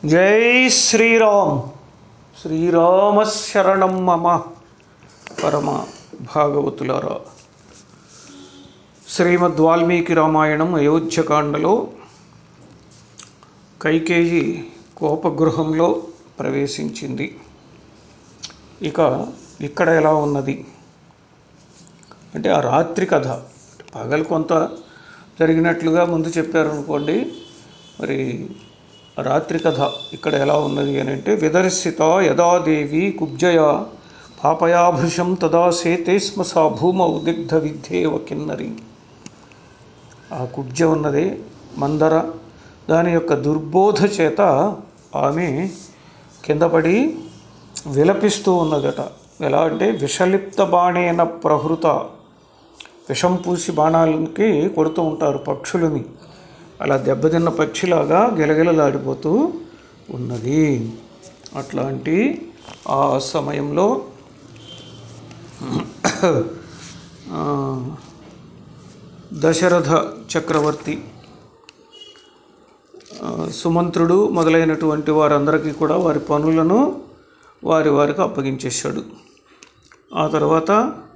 జై శ్రీరామ్ శ్రీరామ శరణం మమ పరమ భాగవతులారా శ్రీమద్ వాల్మీకి రామాయణం అయోధ్యకాండలో కైకేయి కోపగృహంలో ప్రవేశించింది ఇక ఇక్కడ ఎలా ఉన్నది అంటే ఆ రాత్రి కథ పగలు కొంత జరిగినట్లుగా ముందు చెప్పారనుకోండి మరి ఆ రాత్రి కథ ఇక్కడ ఎలా ఉన్నది అని అంటే విదర్శిత యదాదేవి కుబ్జయ పాపయాభృశం తదా సేతే స్మ సా భూమ ఉదిగ్ధ విద్ధేవ కిన్నరి ఆ కుబ్జ ఉన్నదే మందర దాని యొక్క దుర్బోధ చేత ఆమె కింద పడి విలపిస్తూ ఉన్నదట ఎలా అంటే విషలిప్త బాణేన ప్రహృత విషం పూసి బాణాలకి కొడుతూ ఉంటారు పక్షులని అలా దెబ్బతిన్న పక్షిలాగా గిలగిలలాడిపోతూ ఉన్నది అట్లాంటి ఆ సమయంలో ఆ, దశరథ చక్రవర్తి ఆ, సుమంత్రుడు మొదలైనటువంటి వారందరికీ కూడా వారి పనులను వారి వారికి అప్పగించేశాడు ఆ తర్వాత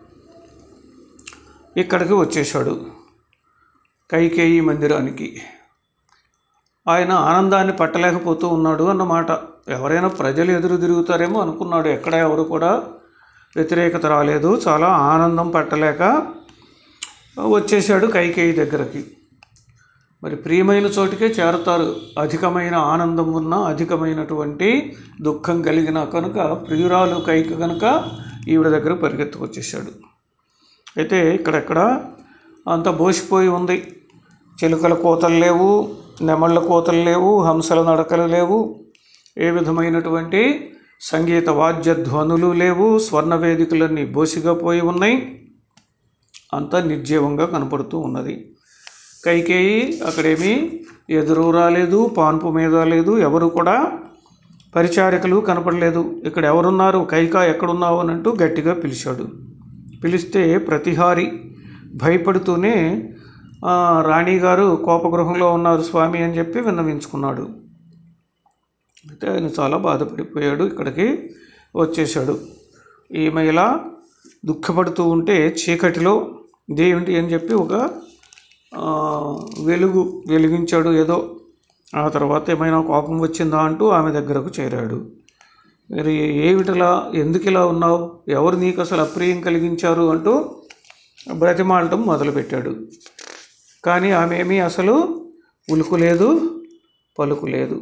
ఇక్కడికి వచ్చేశాడు కైకేయి మందిరానికి ఆయన ఆనందాన్ని పట్టలేకపోతూ ఉన్నాడు అన్నమాట ఎవరైనా ప్రజలు ఎదురు తిరుగుతారేమో అనుకున్నాడు ఎక్కడ ఎవరు కూడా వ్యతిరేకత రాలేదు చాలా ఆనందం పట్టలేక వచ్చేశాడు కైకేయి దగ్గరకి మరి ప్రియమైన చోటికే చేరతారు అధికమైన ఆనందం ఉన్న అధికమైనటువంటి దుఃఖం కలిగిన కనుక ప్రియురాలు కైకి కనుక ఈవిడ దగ్గర పరిగెత్తుకొచ్చేసాడు అయితే ఇక్కడెక్కడ అంత బోసిపోయి ఉంది చిలుకల కోతలు లేవు నెమళ్ళ కోతలు లేవు హంసల నడకలు లేవు ఏ విధమైనటువంటి సంగీత వాద్య ధ్వనులు లేవు స్వర్ణ వేదికలన్నీ బోసిగా పోయి ఉన్నాయి అంతా నిర్జీవంగా కనపడుతూ ఉన్నది కైకేయి అక్కడేమీ ఎదురు రాలేదు పాన్పు మీద లేదు ఎవరు కూడా పరిచారికలు కనపడలేదు ఇక్కడ ఎవరున్నారు కైకా ఎక్కడున్నావు అని అంటూ గట్టిగా పిలిచాడు పిలిస్తే ప్రతిహారి భయపడుతూనే "ఆ, రాణిగారు కోపగృహంలో ఉన్నారు స్వామి అని చెప్పి విన్నవించుకున్నాడు అయితే ఆయన చాలా బాధపడిపోయాడు ఇక్కడికి వచ్చేసాడు ఈమె ఇలా దుఃఖపడుతూ ఉంటే చీకటిలో ఇదేమిటి అని చెప్పి ఒక ఆ, వెలుగు వెలిగించాడు ఏదో ఆ తర్వాత ఏమైనా కోపం వచ్చిందా అంటూ ఆమె దగ్గరకు చేరాడు మరి ఏమిటిలా ఎందుకు ఇలా ఉన్నావు ఎవరు నీకు అసలు అప్రియం కలిగించారు అంటూ బ్రతిమాలటం మొదలుపెట్టాడు కానీ ఆమె ఏమీ అసలు ఉలుకు లేదు పలుకు లేదు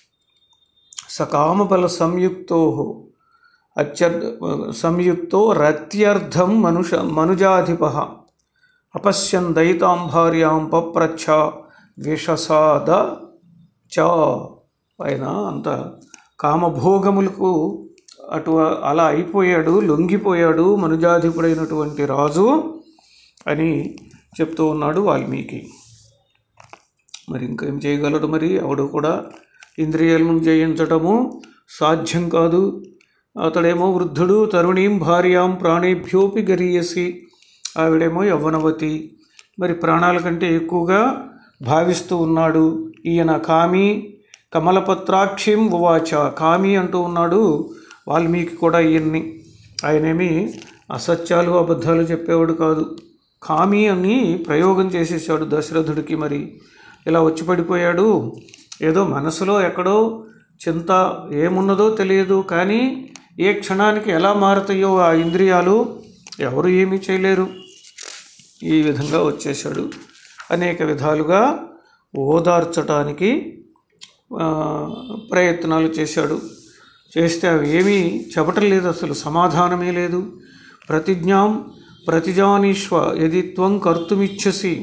సకామబల సంయుక్తో అత్యర్ సంయుక్తో రత్యర్థం మనుష మనుజాధిప అపశ్యన్ దయితాం భార్యాం పప్రచ్ఛ విషసాద చ ఆయన అంత కామభోగములకు అటు అలా అయిపోయాడు లొంగిపోయాడు మనుజాధిపుడైనటువంటి రాజు అని చెప్తూ ఉన్నాడు వాల్మీకి మరి ఇంకేం చేయగలడు మరి ఎవడు కూడా ఇంద్రియాలను జయించటము సాధ్యం కాదు అతడేమో వృద్ధుడు తరుణీం భార్యాం ప్రాణేభ్యోపి గరీయసి ఆవిడేమో యవ్వనవతి మరి ప్రాణాల కంటే ఎక్కువగా భావిస్తూ ఉన్నాడు ఈయన కామి కమలపత్రాక్షిం ఉవాచ కామి అంటూ ఉన్నాడు వాల్మీకి కూడా ఈయన్ని ఆయనేమి అసత్యాలు అబద్ధాలు చెప్పేవాడు కాదు కామి అని ప్రయోగం చేసేసాడు దశరథుడికి మరి ఇలా వచ్చి పడిపోయాడు ఏదో మనసులో ఎక్కడో చింత ఏమున్నదో తెలియదు కానీ ఏ క్షణానికి ఎలా మారుతాయో ఆ ఇంద్రియాలు ఎవరు ఏమీ చేయలేరు ఈ విధంగా వచ్చేసాడు అనేక విధాలుగా ఓదార్చటానికి ఆ, ప్రయత్నాలు చేశాడు చేస్తే అవి ఏమీ చెప్పటం లేదు అసలు సమాధానమే లేదు ప్రతిజ్ఞాం ప్రతిజానీష్వ యది త్వం కర్తుమిచ్చసి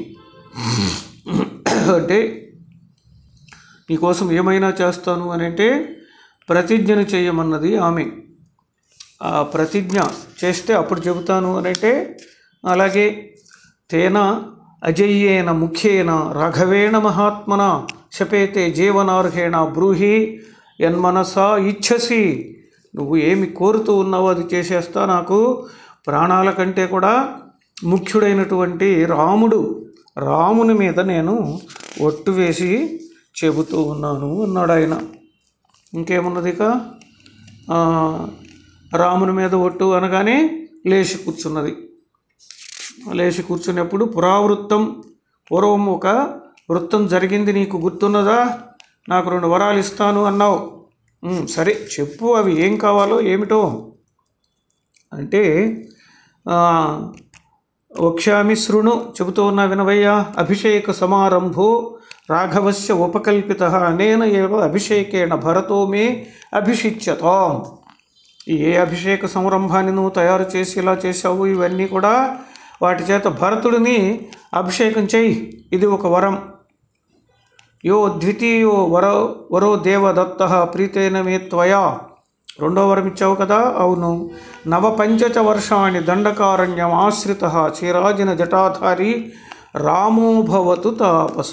అంటే నీకోసం ఏమైనా చేస్తాను అని అంటే ప్రతిజ్ఞను చేయమన్నది ఆమె ఆ ప్రతిజ్ఞ చేస్తే అప్పుడు చెబుతాను అని అంటే అలాగే తేన అజయ్యేన ముఖ్యేన రాఘవేణ మహాత్మన శపేతే జీవనార్హేణ బ్రూహి యన్మనసా ఇచ్చసి నువ్వు ఏమి కోరుతూ ఉన్నావో అది చేసేస్తా నాకు ప్రాణాల కంటే కూడా ముఖ్యుడైనటువంటి రాముడు రాముని మీద నేను ఒట్టు వేసి చెబుతూ ఉన్నాను అన్నాడు ఆయన ఇంకేమున్నది ఇక ఆ, రాముని మీద ఒట్టు అనగానే లేచి కూర్చున్నది లేచి కూర్చున్నప్పుడు పురావృత్తం పూర్వం ఒక వృత్తం జరిగింది నీకు గుర్తున్నదా నాకు రెండు వరాలు ఇస్తాను అన్నావు "ఉమ్, సరే చెప్పు అవి ఏం కావాలో ఏమిటో అంటే ఆ, వక్ష్యామి శృణు చెబుతూ ఉన్న వినవయ్య అభిషేక సమారంభో రాఘవస్య ఉపకల్పిత అనేన ఏవ అభిషేకేణ భరతో మే అభిషిచ్యతాం ఈ ఏ అభిషేక సంరంభాన్ని నువ్వు తయారు చేసి ఇలా చేశావు ఇవన్నీ కూడా వాటి చేత భరతుడిని అభిషేకం చేయి ఇది ఒక వరం యో ద్వితీయో వరో వరో దేవదత్త ప్రీతైన మే త్వయా రెండో వరం ఇచ్చావు కదా అవును నవపంచచ వర్షాణి దండకారణ్యం ఆశ్రిత క్షీరాజిన జటాధారి రామో భవతు తాపస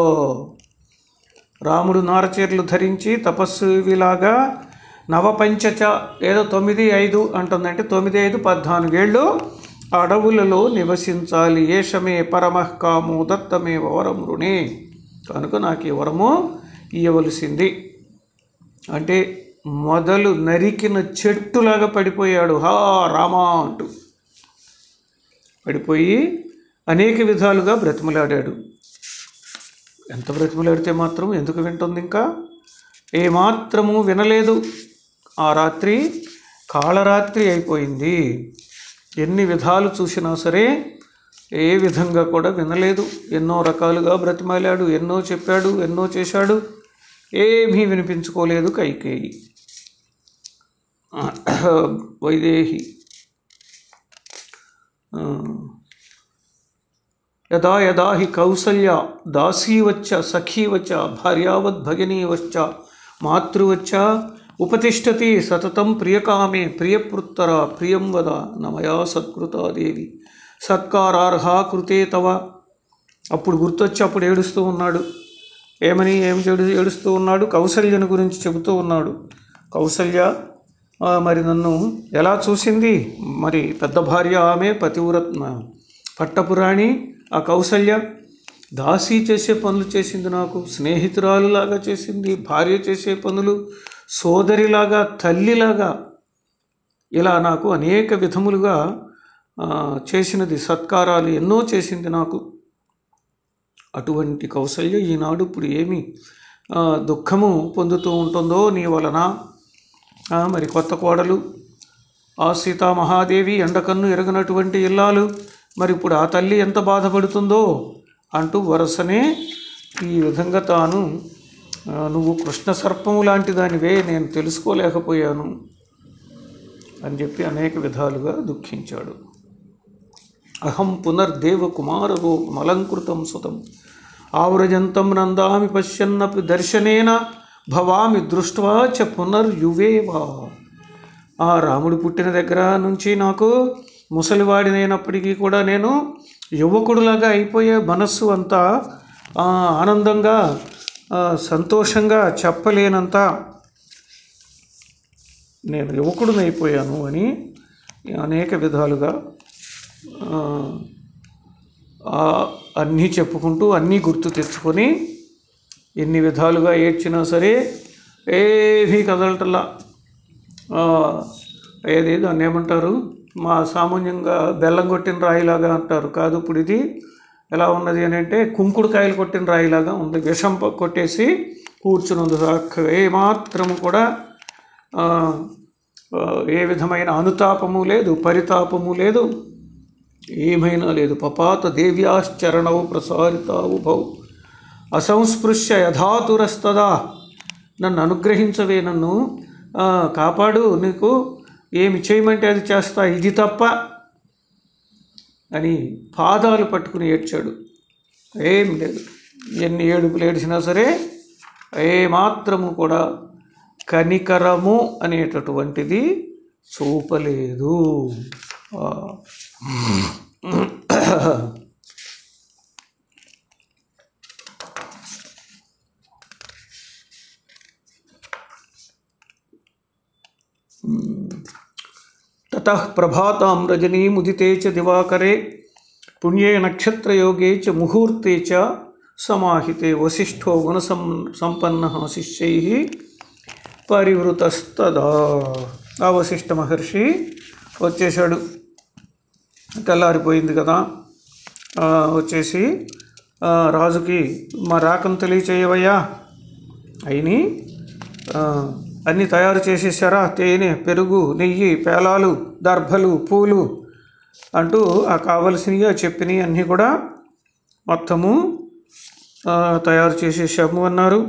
రాముడు నారచీరలు ధరించి తపస్సులాగా నవపంచచ ఏదో తొమ్మిది ఐదు అంటుందంటే తొమ్మిది ఐదు పద్నాలుగేళ్ళు అడవులలో నివసించాలి ఏషమే పరమః కాము దత్తమే వరం రుణే కనుక నాకు ఈ వరము ఇయ్యవలసింది అంటే మొదలు నరికిన చెట్టులాగా పడిపోయాడు హా రామా అంటూ పడిపోయి అనేక విధాలుగా బ్రతిమలాడాడు ఎంత బ్రతిమలాడితే మాత్రం ఎందుకు వింటుంది ఇంకా ఏమాత్రము వినలేదు ఆ రాత్రి కాళరాత్రి అయిపోయింది ఎన్ని విధాలు చూసినా సరే ఏ విధంగా కూడా వినలేదు ఎన్నో రకాలుగా బ్రతిమాలాడు ఎన్నో చెప్పాడు ఎన్నో చేశాడు ఏమీ వినిపించుకోలేదు కైకేయి వైదేహి ఆ, యదా యదా హి కౌసల్య దాసీవచ్చ సఖీవచ్చ భార్యావత్ భగినీవచ్చ మాతృవచ్చ ఉపతిష్టతి సతతం ప్రియకామే ప్రియపుత్ర ప్రియం వద నమయా సత్కృతా దేవి సత్కారార్హ కృతే తవ అప్పుడు గుర్తొచ్చి అప్పుడు ఏడుస్తూ ఉన్నాడు ఏమని ఏం చెడు ఏడుస్తూ ఉన్నాడు కౌసల్యను గురించి చెబుతూ ఉన్నాడు కౌసల్య ఆ, మరి నన్ను ఎలా చూసింది మరి పెద్ద భార్య ఆమె పతివ్రత్న పట్టపురాణి ఆ కౌసల్య దాసి చేసే పనులు చేసింది నాకు స్నేహితురాలులాగా చేసింది భార్య చేసే పనులు సోదరిలాగా తల్లిలాగా ఇలా నాకు అనేక విధములుగా ఆ, చేసినది సత్కారాలు ఎన్నో చేసింది నాకు అటువంటి కౌసల్య ఈనాడు ఇప్పుడు ఏమి ఆ, దుఃఖము పొందుతూ ఉంటుందో నీ వలన ఆ, మరి కొత్త కోడలు ఆ సీతామహాదేవి ఎండకన్ను ఎరగనటువంటి ఇల్లాలు మరి ఇప్పుడు ఆ తల్లి ఎంత బాధపడుతుందో అంటూ వరుసనే ఈ విధంగా తాను ఆ, నువ్వు కృష్ణ సర్పము లాంటి దానివే నేను తెలుసుకోలేకపోయాను అని చెప్పి అనేక విధాలుగా దుఃఖించాడు అహం పునర్దేవ కుమారో మలంకృతం సుతం ఆవ్రజంతం నందామి పశ్యన్నపి దర్శనేన భవామి దృష్ట్వా చ పునర్యువేవా ఆ రాముడు పుట్టిన దగ్గర నుంచి నాకు ముసలివాడినైనప్పటికీ కూడా నేను యువకుడులాగా అయిపోయే మనస్సు అంతా ఆ, ఆనందంగా ఆ, సంతోషంగా చెప్పలేనంత నేను యువకుడినైపోయాను అని అనేక విధాలుగా ఆ, ఆ, అన్నీ చెప్పుకుంటూ అన్నీ గుర్తు తెచ్చుకొని ఎన్ని విధాలుగా ఏడ్చినా సరే ఏమీ కదలటల్లా ఆ, ఏది దాన్ని ఏమంటారు మా సామాన్యంగా బెల్లం కొట్టిన రాయిలాగా అంటారు కాదు ఇప్పుడు ఇది ఎలా ఉన్నది అని అంటే కుంకుడుకాయలు కొట్టిన రాయిలాగా ఉంది విషం ప- కొట్టేసి కూర్చుని ఉంది చక్కగా ఏమాత్రము కూడా ఆ, ఆ, ఏ విధమైన అనుతాపము లేదు పరితాపము లేదు ఏమైనా లేదు పపాత దేవ్యాశ్చరణవు ప్రసారితావు భౌ అసంస్పృశ్య యథాతురస్తదా నన్ను అనుగ్రహించవే నన్ను ఆ, కాపాడు నీకు ఏమి చేయమంటే అది చేస్తా ఇది తప్ప అని పాదాలు పట్టుకుని ఏడ్చాడు ఏం లేదు ఎన్ని ఏడుపులు ఏడిచినా సరే ఏ మాత్రము కూడా కనికరము అనేటటువంటిది చూపలేదు ఆ. తతః ప్రభాతాం రజనీముదితే చ దివాకరే పుణ్యే నక్షత్రయోగే చ ముహూర్తే చ సమాహితే వసిష్ఠో గుణసం సంపన్న శిష్యై పరివృతస్తదా ఆ వశిష్ఠ మహర్షి వచ్చేసాడు తెల్లారిపోయింది కదా ఆ, వచ్చేసి ఆ, రాజుకి మా రాకను తెలియచేయవయ్యా అయిని ఆ, అన్నీ తయారు చేసేసారా తేనె పెరుగు నెయ్యి పేలాలు దర్భలు పూలు అంటూ ఆ కావలసినవి ఆ చెప్పినవి అన్నీ కూడా మొత్తము ఆ, తయారు చేసేసాము అన్నారు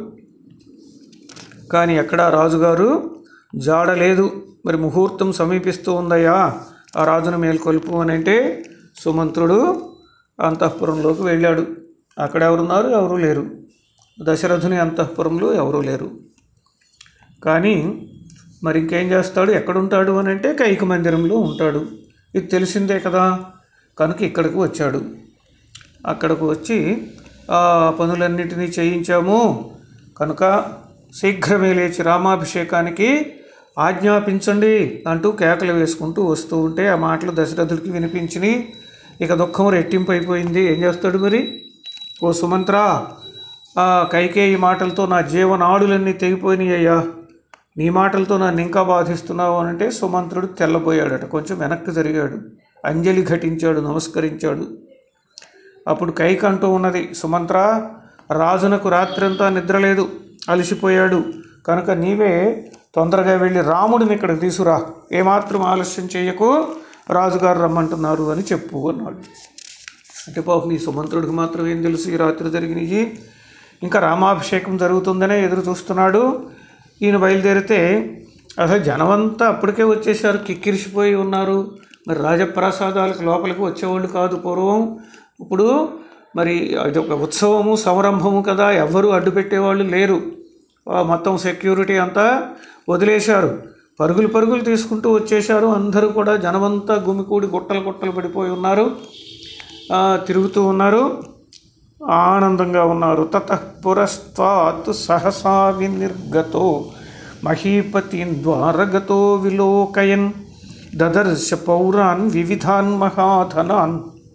కానీ ఎక్కడ రాజుగారు జాడ లేదు మరి ముహూర్తం సమీపిస్తూ ఉందయ్యా ఆ రాజును మేల్కొల్పు అని అంటే సుమంత్రుడు అంతఃపురంలోకి వెళ్ళాడు అక్కడ ఎవరున్నారు ఎవరు లేరు దశరథుని అంతఃపురంలో ఎవరూ లేరు కానీ మరి ఇంకేం చేస్తాడు ఎక్కడుంటాడు అని అంటే కైక మందిరంలో ఉంటాడు ఇది తెలిసిందే కదా కనుక ఇక్కడికి వచ్చాడు అక్కడకు వచ్చి ఆ పనులన్నిటినీ చేయించాము కనుక శీఘ్రమే లేచి రామాభిషేకానికి ఆజ్ఞాపించండి అంటూ కేకలు వేసుకుంటూ వస్తూ ఉంటే ఆ మాటలు దశరథుడికి వినిపించినాయి ఇక దుఃఖం రెట్టింపు అయిపోయింది ఏం చేస్తాడు మరి ఓ సుమంత్ర ఆ కైకేయి మాటలతో నా జీవనాడులన్నీ తెగిపోయినాయి అయ్యా నీ మాటలతో నన్ను ఇంకా బాధిస్తున్నావు అని అంటే సుమంత్రుడు తెల్లబోయాడట కొంచెం వెనక్కి జరిగాడు అంజలి ఘటించాడు నమస్కరించాడు అప్పుడు కైక అంటూ ఉన్నది సుమంత్ర రాజునకు రాత్రంతా నిద్రలేదు అలసిపోయాడు కనుక నీవే తొందరగా వెళ్ళి రాముడిని ఇక్కడికి తీసుకురా ఏమాత్రం ఆలస్యం చేయకు రాజుగారు రమ్మంటున్నారు అని చెప్పు అన్నాడు అంటే పాపం ఈ సుమంత్రుడికి మాత్రం ఏం తెలుసు ఈ రాత్రి జరిగినవి ఇంకా రామాభిషేకం జరుగుతుందనే ఎదురు చూస్తున్నాడు ఈయన బయలుదేరితే అసలు జనమంతా అప్పటికే వచ్చేసారు కిక్కిరిసిపోయి ఉన్నారు మరి రాజప్రసాదాలకు లోపలికి వచ్చేవాళ్ళు కాదు పూర్వం ఇప్పుడు మరి అది ఒక ఉత్సవము సంరంభము కదా ఎవ్వరూ అడ్డు పెట్టేవాళ్ళు లేరు ఆ మొత్తం సెక్యూరిటీ అంతా వదిలేశారు పరుగులు పరుగులు తీసుకుంటూ వచ్చేశారు అందరూ కూడా జనమంతా గుమికూడి గుట్టలు గుట్టలు పడిపోయి ఉన్నారు ఆ, తిరుగుతూ ఉన్నారు ఆనందంగా ఉన్నారు తత పురస్తాత్ సహసా వినిర్గతో మహీపతిన్ ద్వారగతో విలోకయన్ దదర్శ పౌరాన్ వివిధాన్ మహాధనాన్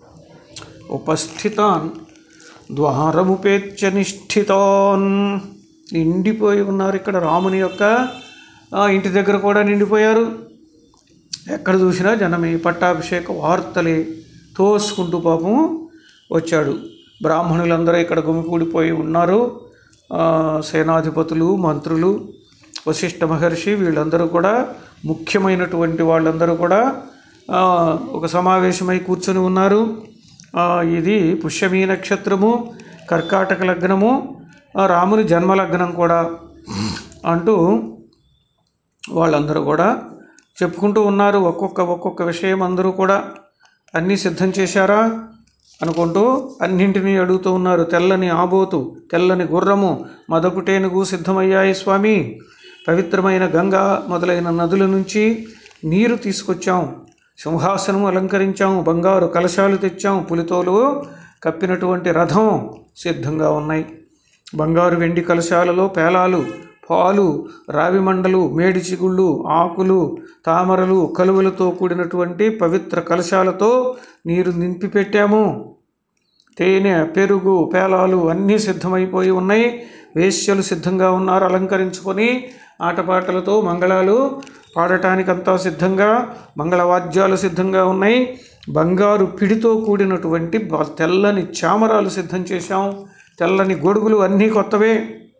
ఉపస్థితాన్ ద్వారముపేత్య నిష్ఠితాన్ నిండిపోయి ఉన్నారు ఇక్కడ రాముని యొక్క ఆ, ఇంటి దగ్గర కూడా నిండిపోయారు ఎక్కడ చూసినా జనమే పట్టాభిషేక వార్తలే తోసుకుంటూ పాపం వచ్చాడు బ్రాహ్మణులందరూ ఇక్కడ గుమికూడిపోయి ఉన్నారు ఆ, సేనాధిపతులు మంత్రులు వశిష్ఠ మహర్షి వీళ్ళందరూ కూడా ముఖ్యమైనటువంటి వాళ్ళందరూ కూడా ఆ, ఒక సమావేశమై కూర్చొని ఉన్నారు ఆ, ఇది పుష్యమీ నక్షత్రము కర్కాటక లగ్నము ఆ, రాముని జన్మలగ్నం కూడా అంటూ వాళ్ళందరూ కూడా చెప్పుకుంటూ ఉన్నారు ఒక్కొక్క ఒక్కొక్క విషయం అందరూ కూడా అన్నీ సిద్ధం చేశారా అనుకుంటూ అన్నింటినీ అడుగుతూ ఉన్నారు తెల్లని ఆబోతు తెల్లని గుర్రము మదపుటేనుగు సిద్ధమయ్యాయి స్వామి పవిత్రమైన గంగా మొదలైన నదుల నుంచి నీరు తీసుకొచ్చాం సింహాసనం అలంకరించాం బంగారు కలశాలు తెచ్చాం పులితోలు కప్పినటువంటి రథం సిద్ధంగా ఉన్నాయి బంగారు వెండి కలశాలలో పేలాలు పాలు రావి మండలు మేడి చిగుళ్ళు ఆకులు తామరలు కలువలతో కూడినటువంటి పవిత్ర కలశాలతో నీరు నింపి పెట్టాము తేనె పెరుగు పేలాలు అన్నీ సిద్ధమైపోయి ఉన్నాయి వేశ్యలు సిద్ధంగా ఉన్నారు అలంకరించుకొని ఆటపాటలతో మంగళాలు పాడటానికంతా సిద్ధంగా మంగళవాద్యాలు సిద్ధంగా ఉన్నాయి బంగారు పిడితో కూడినటువంటి బ- తెల్లని చామరాలు సిద్ధం చేశాం తెల్లని గొడుగులు అన్నీ కొత్తవే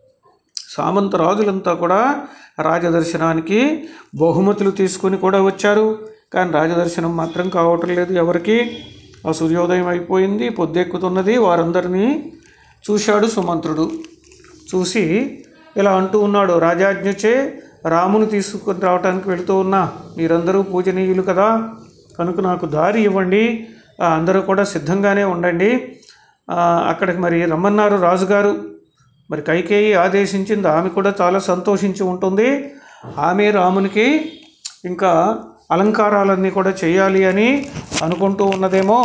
సామంత రాజులంతా కూడా రాజదర్శనానికి బహుమతులు తీసుకొని కూడా వచ్చారు కానీ రాజదర్శనం మాత్రం కావటం లేదు ఎవరికి ఆ సూర్యోదయం అయిపోయింది పొద్దెక్కుతున్నది వారందరినీ చూశాడు సుమంత్రుడు చూసి ఇలా అంటూ ఉన్నాడు రాజాజ్ఞచే రాముని తీసుకొని రావడానికి వెళుతూ ఉన్నా మీరందరూ పూజనీయులు కదా కనుక నాకు దారి ఇవ్వండి ఆ, అందరూ కూడా సిద్ధంగానే ఉండండి ఆ, అక్కడికి మరి రమ్మన్నారు రాజుగారు మరి కైకేయి ఆదేశించింది ఆమె కూడా చాలా సంతోషించి ఉంటుంది ఆమె రామునికి ఇంకా అలంకారాలన్నీ కూడా చేయాలి అని అనుకుంటూ ఉన్నదేమో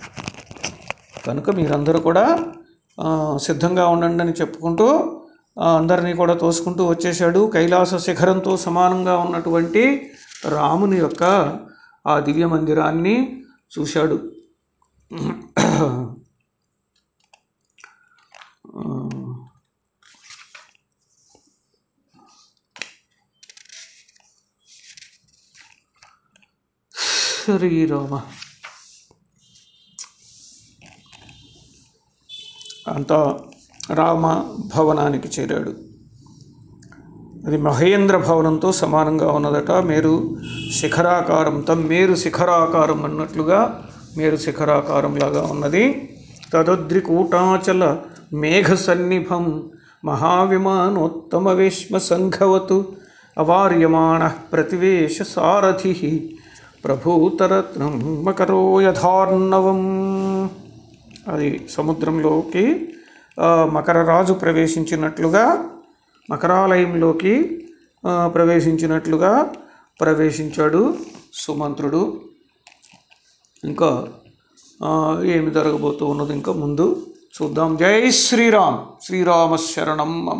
కనుక మీరందరూ కూడా ఆ, సిద్ధంగా ఉండండి అని చెప్పుకుంటూ ఆ, అందరినీ కూడా తోసుకుంటూ వచ్చేసాడు కైలాస శిఖరంతో సమానంగా ఉన్నటువంటి రాముని యొక్క ఆ దివ్య మందిరాన్ని చూశాడు శ్రీరామ అంతా రామ భవనానికి చేరాడు అది మహేంద్ర భవనంతో సమానంగా ఉన్నదట మేరు శిఖరాకారం తమ్ మేరు శిఖరాకారం అన్నట్లుగా మేరు శిఖరాకారం లాగా ఉన్నది తదద్రికూటాచల మేఘ సన్నిభం మహావిమానోత్తమ వేష్మ సంఘవతు అవార్యమాణ ప్రతివేశ సారథి ప్రభూతరత్నం మకరో యథార్ణవం అది సముద్రంలోకి ఆ, మకరరాజు ప్రవేశించినట్లుగా మకరాలయంలోకి ఆ, ప్రవేశించినట్లుగా ప్రవేశించాడు సుమంత్రుడు ఇంకా ఆ, ఏమి జరగబోతూ ఉన్నది ఇంకా ముందు చూద్దాం జై శ్రీరామ్ శ్రీరామ శరణం మమ